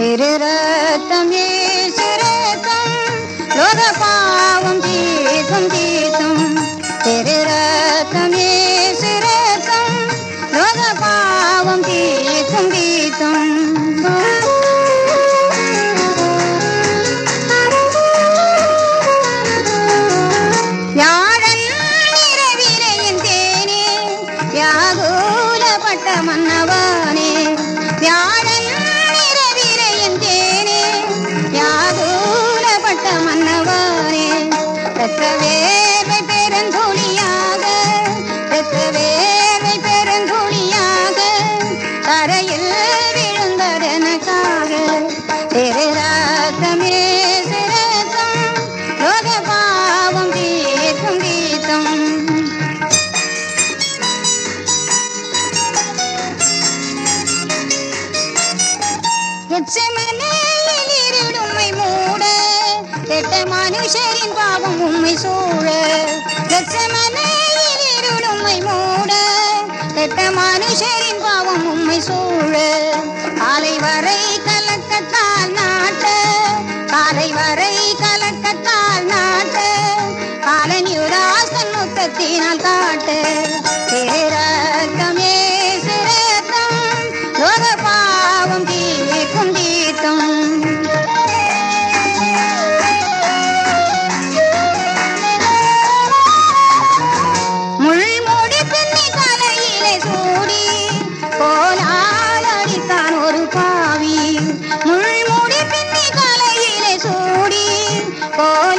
திரு ரத்தம் ஏசு ரத்தம் லோக பாவம் தீர்க்கும் தீர்க்கும் திரு ரத்தம் ஏசு ரத்தம் லோக பாவம் தீர்க்கும் தீர்க்கும் யாழன் இரவிரையின் தேனே வியாகுலப்பட்ட மன்னவானே யாழன் இரவிரையின் தேனே வியாகுலப்பட்ட மன்னவானே பெற்ற வேர்வை பெருந்துளியாக பெற்ற வேர்வை பெருந்துளியாக தரையில் விழுந்ததனக்காக திரு ராத்தமே சிரத்தம் லோக பாவம் தீர்க்கும் தீர்த்தம் எச்சமனையில் இருள் உம்மை மூட கெட்ட மனுஷரின் பாவம் உம்மை சூழ எச்சமனையில் இருள் உம்மை மூட கெட்ட மனுஷரின் பாவம் உம்மை சூழ காலை வரை கலக்கத்தால் நாட்ட காலை வரை கலக்கத்தால் நாட்ட காலன் யுராசன் முத்தத்தினால் காட்ட சிறக்கமே சிறக்கம் லோக பாவம் தீர்க்கும் தீர்த்தம் முள்முடி பின்னி தலையிலே சூடி கோலால் அடித்தான் ஒரு பாவி முள்முடி பின்னி தலையிலே சூடி கோலால்